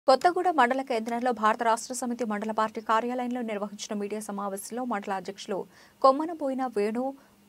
కొత్తగూడ మండల కేంద్రంలో భారత రాష్ట్ర సమితి మండల పార్టీ కార్యాలయంలో నిర్వహించిన మీడియా సమావేశంలో మండల అధ్యక్షులు Kommanaboina Venu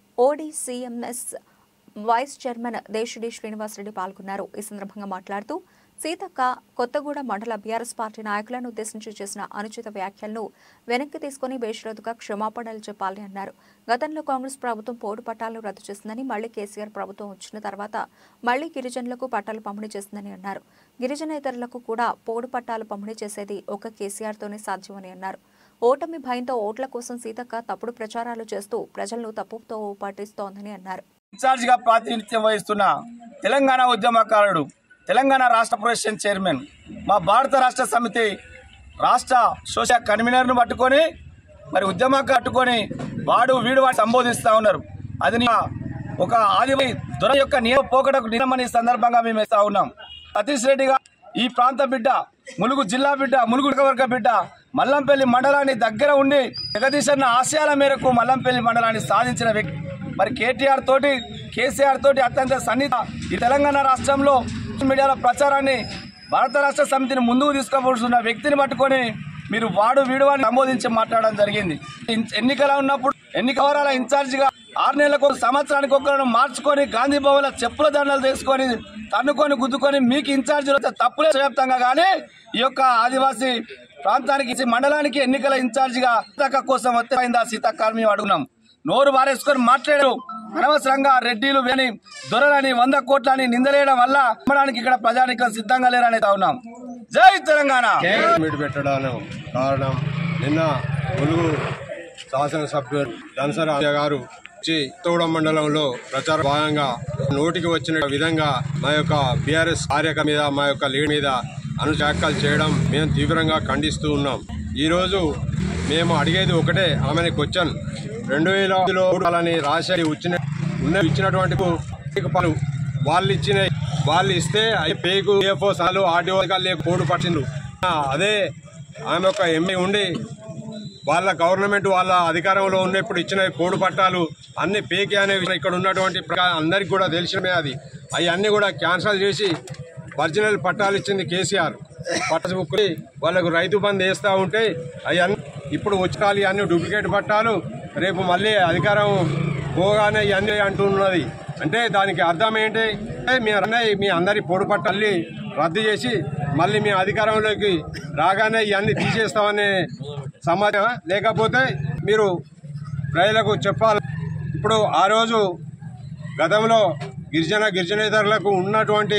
ODCMS vice chairman Desidi Srinivasareddy పాల్గొన్నారు ఈ సందర్భంగా మాట్లాడుతూ సీతక్క కొత్తగూడ మండల బీఆర్ఎస్ పార్టీ నాయకులను ఉద్దేశించి చేసిన అనుచిత వ్యాఖ్యలను వెనక్కి తీసుకుని బేషరతుగా క్షమాపణలు చెప్పాలని అన్నారు గతంలో కాంగ్రెస్ ప్రభుత్వం పోడు పట్టాలను రద్దు చేసిందని మళ్లీ కేసీఆర్ ప్రభుత్వం వచ్చిన తర్వాత మళ్లీ గిరిజనులకు పట్టాలు పంపిణీ చేసిందని అన్నారు గిరిజనేతరులకు కూడా పోడు పట్టాలు పంపిణీ చేసేది ఒక కేసీఆర్తోనే సాధ్యమని అన్నారు ఓటమి భయంతో ఓట్ల కోసం సీతక్క తప్పుడు ప్రచారాలు చేస్తూ ప్రజలను తప్పుతో పట్టిస్తోందని అన్నారు ఇన్ఛార్జ్ గా ప్రాతినిధ్యం వహిస్తున్న తెలంగాణ ఉద్యమకారుడు తెలంగాణ రాష్ట్ర ప్రొఫెషన్ చైర్మన్ మా భారత రాష్ట్ర సమితి రాష్ట్ర సోషల్ కన్వీనర్ను పట్టుకొని మరి ఉద్యమం కట్టుకొని వాడు వీడు వాడు సంబోధిస్తూ ఉన్నారు అది నీ- ఒక ఆదివాసి దొర యొక్క నియమ పోకడకు నియమని సందర్భంగా మేము ఇస్తా ఉన్నాం సతీష్ రెడ్డిగా ఈ ప్రాంత బిడ్డ ములుగు జిల్లా బిడ్డ ములుగు వర్గ బిడ్డ మల్లంపల్లి మండలాన్ని దగ్గర ఉండి జగదీశన్న ఆశయాల మేరకు మల్లంపల్లి మండలాన్ని సాధించిన వ్యక్తి మరి కేటీఆర్ తోటి కేసీఆర్ తోటి అత్యంత సన్నిహిత ఈ తెలంగాణ రాష్ట్రంలో సోషల్ మీడియాలో ప్రచారాన్ని భారత రాష్ట్ర సమితిని ముందుకు తీసుకోబోతున్న వ్యక్తిని పట్టుకొని మీరు వాడు వీడు అని సంబోధించి మాట్లాడడం జరిగింది ఇన్- ఎన్నికల ఉన్నప్పుడు ఎన్నిక వరాల ఇన్ఛార్జ్ గా ఆరు నెలలకు సంవత్సరానికి ఒకరిని మార్చుకొని గాంధీ భవన్ చెప్పుల దండలు తీసుకొని తన్నుకొని గుద్దుకొని మీకు ఇన్ఛార్జ్ తప్పులే వ్యాప్తంగా కానీ ఈ యొక్క ఆదివాసీ ప్రాంతానికి ఈ మండలానికి ఎన్నికల ఇన్ఛార్జ్ గా సీతక్క కోసం వచ్చి సీతక్క అని మేము అడుగున్నాం నోరు బారేసుకొని మాట్లాడారు అనవసరంగా రెడ్డిలు వేని దొరలని వంద కోట్లని నిందలేయడం వల్ల అమ్మడానికి ఇక్కడ ప్రజానికం సిద్ధంగా లేరని ఉన్నాం జై తెలంగాణ మీట్ పెట్టడానికి కారణం నిన్న ములుగు శాసనసభ్యుడు ధనసర రాజయ్య గారు వచ్చి తోడ మండలంలో ప్రచార భాగంగా నోటికి వచ్చిన విధంగా మా యొక్క బీఆర్ఎస్ కార్యక్రమం మీద మా యొక్క లీడ్ మీద అనుశాఖలు చేయడం మేము తీవ్రంగా ఖండిస్తూ ఉన్నాం ఈ రోజు మేము అడిగేది ఒకటే ఆమెని క్వశ్చన్ రెండు వేల ఐదులో వాళ్ళని రాశారి వచ్చిన ఉన్న ఇచ్చినటువంటి పలు వాళ్ళు ఇచ్చిన వాళ్ళు ఇస్తే అవి పేకు ఏఫో సాలు ఆర్టీఓ లేక కోడు పట్టిండ్రు అదే ఆమె ఒక ఎంఏ ఉండి వాళ్ళ గవర్నమెంట్ వాళ్ళ అధికారంలో ఉన్నప్పుడు ఇచ్చిన కోడు పట్టాలు అన్ని పేకి అనే విషయం ఇక్కడ ఉన్నటువంటి ప్ర- అందరికి కూడా తెలిసినమే అది అవి అన్ని కూడా క్యాన్సల్ చేసి ఒరిజినల్ పట్టాలు ఇచ్చింది కేసీఆర్ పట్టాలు బుక్కుని వాళ్ళకు రైతు బంద్ వేస్తూ ఉంటే అవి ఇప్పుడు వచ్చాలి అన్ని డూప్లికేట్ పట్టాలు రేపు మళ్ళీ అధికారం పోగానే ఇవన్నీ అంటున్నది అంటే దానికి అర్థం ఏంటి అంటే మీ అన్నయ్య మీ అందరి పొడి పట్టాలి రద్దు చేసి మళ్ళీ మీ అధికారంలోకి రాగానే ఇవన్నీ తీసేస్తామనే సమాచారం లేకపోతే మీరు ప్రజలకు చెప్పాలి ఇప్పుడు ఆ రోజు గతంలో గిరిజన గిరిజనేతరులకు ఉన్నటువంటి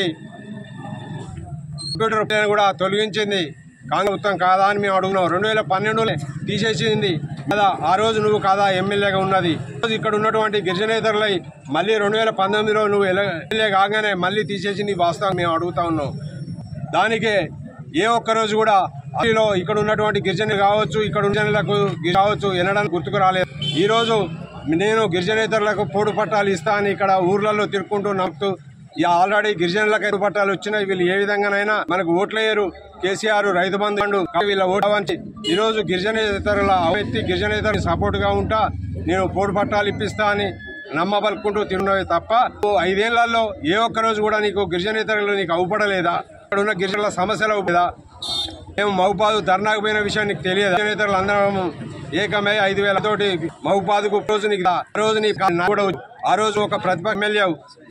కంప్యూటర్ ఉపయోగం కూడా తొలగించింది కాంగ్రెస్ ప్రభుత్వం కాదా అని మేము అడుగున్నాం రెండు వేల పన్నెండులో తీసేసింది కదా ఆ రోజు నువ్వు కాదా ఎమ్మెల్యేగా ఉన్నది ఈ రోజు ఇక్కడ ఉన్నటువంటి గిరిజనేతరులై మళ్ళీ రెండు వేల పంతొమ్మిదిలో నువ్వు ఎల- ఎమ్మెల్యే కాగానే మళ్ళీ తీసేసింది వాస్తవం మేము అడుగుతా ఉన్నాం దానికే ఏ ఒక్క రోజు కూడా అసలు ఇక్కడ ఉన్నటువంటి గిరిజనులు కావచ్చు ఇక్కడ ఉన్న జనులకు గి- కావచ్చు వినడానికి గుర్తుకు రాలేదు ఈ రోజు నేను గిరిజనేతరులకు పోడు పట్టాలు ఇస్తా అని ఇక్కడ ఊర్లలో తిరుక్కుంటూ నమ్ముతూ ఈ ఆల్రెడీ గిరిజనులకు ఐదు పట్టాలు వచ్చినాయి వీళ్ళు ఏ విధంగానైనా మనకు ఓట్లేయరు కేసీఆర్ రైతు బంధు ఫండ్ కాబట్టి వీళ్ళ ఓటు వంచి ఈ రోజు గిరిజనేతరుల వ్యక్తి గిరిజనేతరు సపోర్ట్ గా ఉంటా నేను పోడు పట్టాలు ఇప్పిస్తా అని నమ్మబలుకుంటూ తిరున్నవి తప్ప ఓ ఐదేళ్లలో ఏ ఒక్క రోజు కూడా నీకు గిరిజనేతరులు నీకు అవుపడలేదా ఇక్కడ ఉన్న గిరిజనుల సమస్యలు అవుపదా మేము మహబాదు ధర్నాకు పోయిన విషయం నీకు తెలియదు గిరిజనేతరులు అందరం ఏకమై ఐదు వేల తోటి మహబాదుకు రోజు నీకు ఆ రోజు నీకు నా కూడా వచ్చి- ఆ రోజు ఒక ప్రతిపక్ష ఎమ్మెల్యే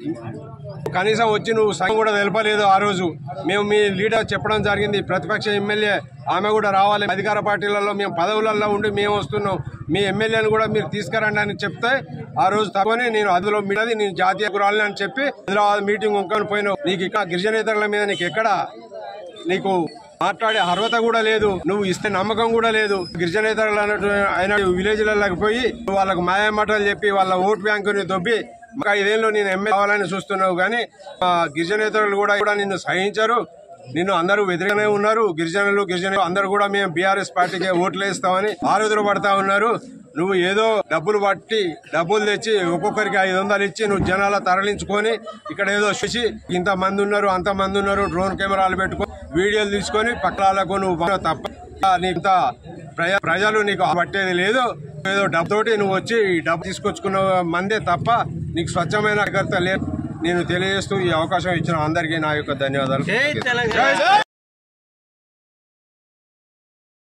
కనీసం వచ్చి నువ్వు సంఘం కూడా తెలపలేదు ఆ రోజు మేము మీ లీడర్ చెప్పడం జరిగింది ప్రతిపక్ష ఎమ్మెల్యే ఆమె కూడా రావాలి అధికార పార్టీలలో మేము పదవులలో ఉండి మేము వస్తున్నాం మీ ఎమ్మెల్యేని కూడా మీరు తీసుకురండి అని చెప్తే ఆ రోజు తప్పని నేను అందులో మీడది నేను జాతీయ గురాలని అని చెప్పి హైదరాబాద్ మీటింగ్ ఇంకొని పోయినావు నీకు ఇక్కడ గిరిజనేతరుల మీద నీకు ఎక్కడ నీకు మాట్లాడే అర్హత కూడా లేదు నువ్వు ఇస్తే నమ్మకం కూడా లేదు గిరిజనేతరులు అన్నట్టు అయిన విలేజ్లలోకి పోయి నువ్వు వాళ్ళకు మాయమాటలు చెప్పి వాళ్ళ ఓట్ బ్యాంకుని దొబ్బి ఒక ఐదేళ్ళు నేను ఎమ్మెల్యే కావాలని చూస్తున్నావు కానీ ఆ గిరిజనేతరులు కూడా కూడా నిన్ను సహించరు నిన్ను అందరూ వ్యతిరేకనే ఉన్నారు గిరిజనులు గిరిజనులు అందరూ కూడా మేము బీఆర్ఎస్ పార్టీకి ఓట్లు వేస్తామని ఆరుదులు పడతా ఉన్నారు నువ్వు ఏదో డబ్బులు పట్టి డబ్బులు తెచ్చి ఒక్కొక్కరికి ఐదు వందలు ఇచ్చి నువ్వు జనాల తరలించుకొని ఇక్కడ ఏదో చూసి ఇంత మంది ఉన్నారు అంత మంది ఉన్నారు డ్రోన్ కెమెరాలు పెట్టుకొని వీడియోలు తీసుకొని పక్కలకు నువ్వు పంపడం తప్ప నీకు ఇంత ప్రజ ప్రజలు నీకు పట్టేది లేదు ఏదో డబ్బుతోటి నువ్వు వచ్చి ఈ డబ్బు తీసుకొచ్చుకున్న మందే తప్ప నీకు స్వచ్ఛమైన కార్యకర్త లేదు నేను తెలియజేస్తూ ఈ అవకాశం ఇచ్చిన అందరికీ నా యొక్క ధన్యవాదాలు జై